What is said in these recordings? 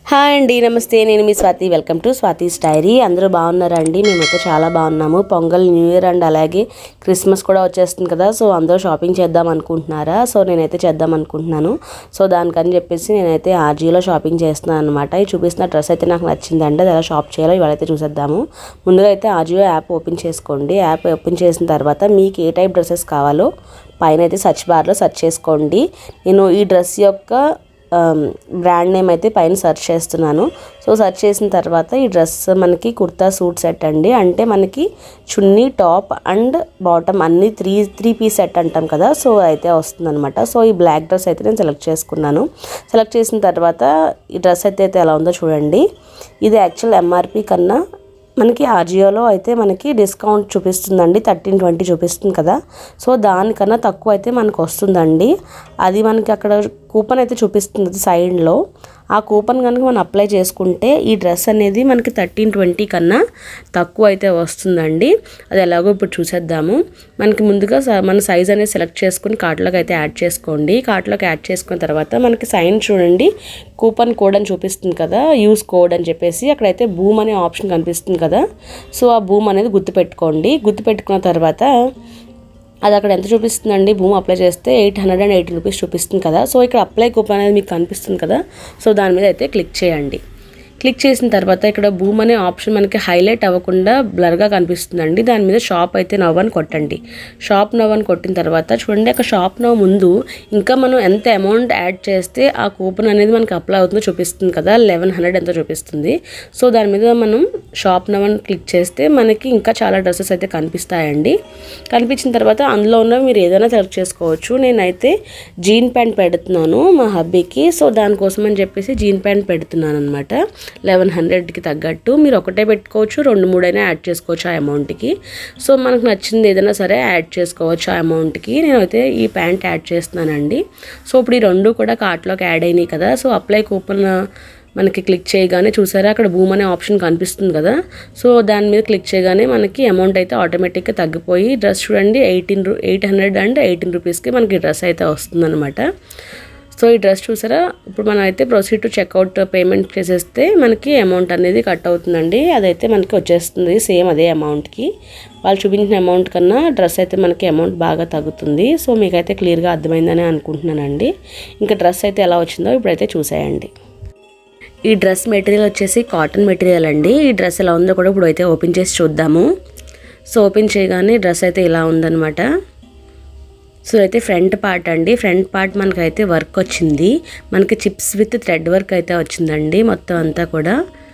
hi అండి నమస్తే నేను మీ Swathi welcome to Swathi's diary అందరూ బాగున్నారా అండి మేమైతే చాలా బాగున్నాము పొంగల్ న్యూ ఇయర్ అండ్ అలాగే క్రిస్మస్ కూడా వచ్చేస్తుంది కదా సో అందరూ షాపింగ్ చేద్దాం అనుకుంటున్నారా సో నేనైతే చేద్దాం అనుకుంటున్నాను సో దానికని చెప్పేసి నేనైతే ఆర్జీలో షాపింగ్ చేస్తున్నాను అనమాట ఈ చూపిస్తున్న డ్రెస్ అయితే నాకు నచ్చిందండి అది ఎలా షాప్ చేయాలో ఇవాళైతే చూసేద్దాము ముందుగా అయితే ఆర్జియో యాప్ ఓపెన్ చేసుకోండి యాప్ ఓపెన్ చేసిన తర్వాత మీకు ఏ టైప్ డ్రెస్సెస్ కావాలో పైన అయితే సర్చ్ బార్లో సెర్చ్ చేసుకోండి నేను ఈ డ్రెస్ యొక్క బ్రాండ్ నేమ్ అయితే పైన సెర్చ్ చేస్తున్నాను సో సెర్చ్ చేసిన తర్వాత ఈ డ్రెస్ మనకి కుర్తా సూట్ సెట్ అండి అంటే మనకి చున్నీ టాప్ అండ్ బాటమ్ అన్ని త్రీ త్రీ పీస్ సెట్ అంటాం కదా సో అయితే వస్తుందన్నమాట సో ఈ బ్లాక్ డ్రెస్ అయితే నేను సెలెక్ట్ చేసుకున్నాను సెలెక్ట్ చేసిన తర్వాత ఈ డ్రెస్ అయితే అయితే ఎలా ఉందో చూడండి ఇది యాక్చువల్ ఎంఆర్పి కన్నా మనకి ఆజియోలో అయితే మనకి డిస్కౌంట్ చూపిస్తుందండి థర్టీన్ ట్వంటీ చూపిస్తుంది కదా సో దానికన్నా తక్కువ అయితే మనకు వస్తుందండి అది మనకి అక్కడ కూపన్ అయితే చూపిస్తుంది సైడ్లో ఆ కూపన్ కనుక మనం అప్లై చేసుకుంటే ఈ డ్రెస్ అనేది మనకి థర్టీన్ ట్వంటీ కన్నా తక్కువ అయితే వస్తుందండి అది ఎలాగో ఇప్పుడు చూసేద్దాము మనకి ముందుగా స- మన సైజ్ అనేది సెలెక్ట్ చేసుకుని కార్ట్లోకి అయితే యాడ్ చేసుకోండి కార్ట్లోకి యాడ్ చేసుకున్న తర్వాత మనకి సైన్ చూడండి కూపన్ కోడ్ అని చూపిస్తుంది కదా యూస్ కోడ్ అని చెప్పేసి అక్కడైతే బూమ్ అనే ఆప్షన్ కనిపిస్తుంది కదా సో ఆ బూమ్ అనేది గుర్తుపెట్టుకోండి గుర్తుపెట్టుకున్న తర్వాత అది అక్కడ ఎంత చూపిస్తుందండి భూమి అప్లై చేస్తే eight hundred and eighty rupees చూపిస్తుంది కదా సో ఇక్కడ అప్లై కూపన్ అనేది మీకు కనిపిస్తుంది కదా సో దాని మీద అయితే క్లిక్ చేయండి క్లిక్ చేసిన తర్వాత ఇక్కడ భూమ్ అనే ఆప్షన్ మనకి హైలైట్ అవ్వకుండా బ్లర్గా కనిపిస్తుందండి దాని మీద షాప్ అయితే నవ్ అని కొట్టండి షాప్ నవ్ అని కొట్టిన తర్వాత చూడండి అక్కడ షాప్ నవ్ ముందు ఇంకా మనం ఎంత అమౌంట్ యాడ్ చేస్తే ఆ కూపన్ అనేది మనకి అప్లై అవుతుందో చూపిస్తుంది కదా లెవెన్ హండ్రెడ్ ఎంతో చూపిస్తుంది సో దాని మీద మనం షాప్ నవ్ అని క్లిక్ చేస్తే మనకి ఇంకా చాలా డ్రెస్సెస్ అయితే కనిపిస్తాయండి కనిపించిన తర్వాత అందులో ఉన్న మీరు ఏదైనా సెలెక్ట్ చేసుకోవచ్చు నేనైతే జీన్ ప్యాంట్ పెడుతున్నాను మా హబ్బీకి సో దానికోసం అని చెప్పేసి జీన్ ప్యాంట్ పెడుతున్నాను అనమాట లెవెన్ హండ్రెడ్కి తగ్గట్టు మీరు ఒకటే పెట్టుకోవచ్చు రెండు మూడైనా యాడ్ చేసుకోవచ్చు ఆ అమౌంట్కి సో మనకు నచ్చింది ఏదైనా సరే యాడ్ చేసుకోవచ్చు ఆ అమౌంట్కి నేనైతే ఈ ప్యాంట్ యాడ్ చేస్తున్నానండి సో ఇప్పుడు ఈ రెండు కూడా కార్ట్లోకి యాడ్ అయినాయి కదా సో అప్లై కూపన్ మనకి క్లిక్ చేయగానే చూసారా అక్కడ భూమ్ అనే ఆప్షన్ కనిపిస్తుంది కదా సో దాని మీద క్లిక్ చేయగానే మనకి అమౌంట్ అయితే ఆటోమేటిక్గా తగ్గిపోయి డ్రెస్ చూడండి ఎయిటీన్ రూ ఎయిట్ హండ్రెడ్ అండ్ ఎయిటీన్ రూపీస్కి మనకి డ్రెస్ అయితే వస్తుందన్నమాట సో ఈ డ్రెస్ చూసారా ఇప్పుడు మనం అయితే ప్రొసీడ్ టు చెక్అవుట్ పేమెంట్ చేసేస్తే మనకి అమౌంట్ అనేది కట్ అవుతుందండి అదైతే మనకి వచ్చేస్తుంది సేమ్ అదే అమౌంట్కి వాళ్ళు చూపించిన అమౌంట్ కన్నా డ్రెస్ అయితే మనకి అమౌంట్ బాగా తగ్గుతుంది సో మీకైతే క్లియర్గా అర్థమైందని అనుకుంటున్నానండి ఇంకా డ్రెస్ అయితే ఎలా వచ్చిందో ఇప్పుడైతే చూసేయండి ఈ డ్రెస్ మెటీరియల్ వచ్చేసి కాటన్ మెటీరియల్ అండి ఈ డ్రెస్ ఎలా ఉందో కూడా ఇప్పుడు అయితే ఓపెన్ చేసి చూద్దాము సో ఓపెన్ చేయగానే డ్రెస్ అయితే ఇలా ఉందన్నమాట సో అయితే ఫ్రంట్ పార్ట్ అండి ఫ్రంట్ పార్ట్ మనకైతే వర్క్ వచ్చింది మనకి చిప్స్ విత్ థ్రెడ్ వర్క్ అయితే వచ్చిందండి మొత్తం అంతా కూడా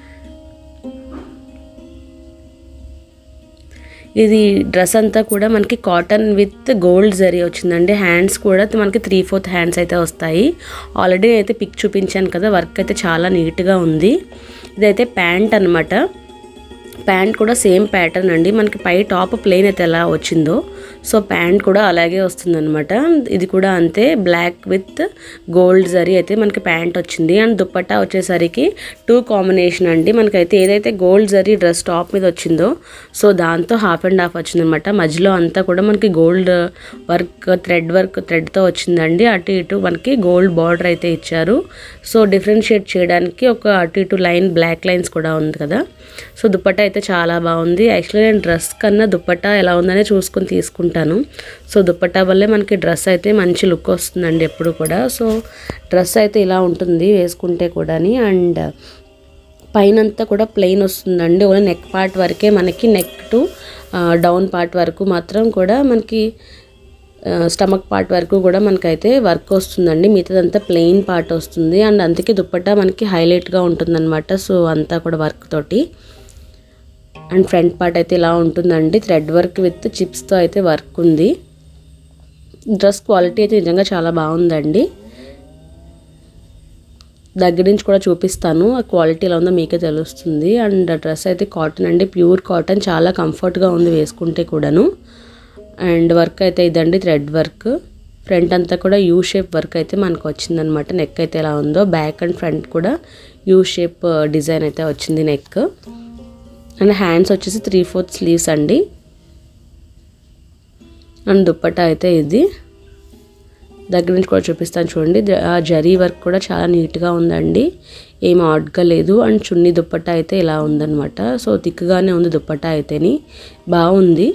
ఇది డ్రెస్ అంతా కూడా మనకి కాటన్ విత్ గోల్డ్ జరీ వచ్చిందండి హ్యాండ్స్ కూడా మనకి త్రీ ఫోర్త్ హ్యాండ్స్ అయితే వస్తాయి ఆల్రెడీ అయితే పిక్ చూపించాను కదా వర్క్ అయితే చాలా నీట్గా ఉంది ఇదైతే ప్యాంట్ అనమాట ప్యాంట్ కూడా సేమ్ ప్యాటర్న్ అండి మనకి పై టాప్ ప్లెయిన్ అయితే ఎలా వచ్చిందో సో ప్యాంట్ కూడా అలాగే వస్తుందన్నమాట ఇది కూడా అంతే బ్లాక్ విత్ గోల్డ్ జరీ అయితే మనకి ప్యాంట్ వచ్చింది అండ్ దుప్పట్టా వచ్చేసరికి టూ కాంబినేషన్ అండి మనకైతే ఏదైతే గోల్డ్ జరీ డ్రెస్ టాప్ మీద వచ్చిందో సో దాంతో హాఫ్ అండ్ హాఫ్ వచ్చిందనమాట మధ్యలో అంతా కూడా మనకి గోల్డ్ వర్క్ థ్రెడ్ వర్క్ థ్రెడ్తో వచ్చిందండి అటు ఇటు మనకి గోల్డ్ బార్డర్ అయితే ఇచ్చారు సో డిఫరెన్షియేట్ చేయడానికి ఒక అటు ఇటు లైన్ బ్లాక్ లైన్స్ కూడా ఉంది కదా సో దుప్పట్టా అయితే చాలా బాగుంది యాక్చువల్లీ నేను డ్రెస్ కన్నా దుప్పట్టా ఎలా ఉందనే చూసుకొని తీసుకుంటాను సో దుప్పట్టా వల్లే మనకి డ్రెస్ అయితే మంచి లుక్ వస్తుందండి ఎప్పుడు కూడా సో డ్రెస్ అయితే ఇలా ఉంటుంది వేసుకుంటే కూడాని అండ్ పైనంతా కూడా ప్లెయిన్ వస్తుందండి ఓన్లీ నెక్ పార్ట్ వరకే మనకి నెక్ టు డౌన్ పార్ట్ వరకు మాత్రం కూడా మనకి స్టమక్ పార్ట్ వరకు కూడా మనకైతే వర్క్ వస్తుందండి మిగతాదంతా ప్లెయిన్ పార్ట్ వస్తుంది అండ్ అందుకే దుప్పట్టా మనకి హైలైట్గా ఉంటుందన్నమాట సో అంతా కూడా వర్క్ తోటి అండ్ ఫ్రంట్ పార్ట్ అయితే ఇలా ఉంటుందండి థ్రెడ్ వర్క్ విత్ చిప్స్తో అయితే వర్క్ ఉంది డ్రెస్ క్వాలిటీ అయితే నిజంగా చాలా బాగుందండి దగ్గర నుంచి కూడా చూపిస్తాను ఆ క్వాలిటీ ఎలా ఉందో మీకే తెలుస్తుంది అండ్ డ్రెస్ అయితే కాటన్ అండి ప్యూర్ కాటన్ చాలా కంఫర్ట్గా ఉంది వేసుకుంటే కూడాను అండ్ వర్క్ అయితే ఇదండి థ్రెడ్ వర్క్ ఫ్రంట్ అంతా కూడా యూ షేప్ వర్క్ అయితే మనకు వచ్చిందనమాట నెక్ అయితే ఎలా ఉందో బ్యాక్ అండ్ ఫ్రంట్ కూడా యూ షేప్ డిజైన్ అయితే వచ్చింది నెక్ అండ్ హ్యాండ్స్ వచ్చేసి త్రీ ఫోర్త్ స్లీవ్స్ అండి అండ్ దుప్పట్టా అయితే ఇది దగ్గర నుంచి కూడా చూపిస్తాను చూడండి ద- ఆ జరీ వర్క్ కూడా చాలా నీట్గా ఉందండి ఏం ఆడ్గా లేదు అండ్ చున్నీ దుప్పట్టా అయితే ఇలా ఉందన్నమాట సో థిక్గానే ఉంది దుప్పట్టా అయితేని బాగుంది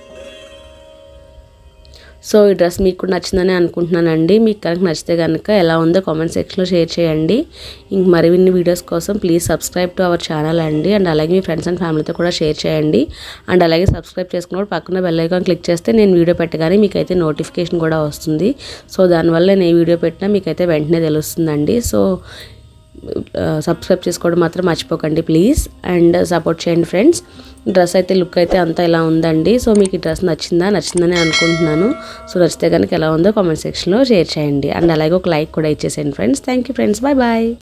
సో ఈ డ్రెస్ మీకు కూడా నచ్చిందని అనుకుంటున్నానండి మీకు కనుక నచ్చితే కనుక ఎలా ఉందో కామెంట్ సెక్షన్లో షేర్ చేయండి ఇంక మరిన్ని వీడియోస్ కోసం please subscribe to our channel అండి అండ్ అలాగే మీ ఫ్రెండ్స్ అండ్ ఫ్యామిలీతో కూడా షేర్ చేయండి అండ్ అలాగే సబ్స్క్రైబ్ చేసుకున్నప్పుడు పక్కన బెల్ ఐకాన్ క్లిక్ చేస్తే నేను వీడియో పెట్టగానే మీకైతే నోటిఫికేషన్ కూడా వస్తుంది సో దానివల్ల నేను ఏ వీడియో పెట్టినా మీకైతే వెంటనే తెలుస్తుందండి సో సబ్స్క్రైబ్ చేసుకోవడం మాత్రం మర్చిపోకండి ప్లీజ్ అండ్ సపోర్ట్ చేయండి ఫ్రెండ్స్ డ్రెస్ అయితే లుక్ అయితే అంతా ఇలా ఉందండి సో మీకు ఈ డ్రెస్ నచ్చిందా నచ్చిందని అనుకుంటున్నాను సో నచ్చితే కనుక ఎలా ఉందో కామెంట్ సెక్షన్లో షేర్ చేయండి అండ్ అలాగే ఒక లైక్ కూడా ఇచ్చేసేయండి friends thank you friends bye bye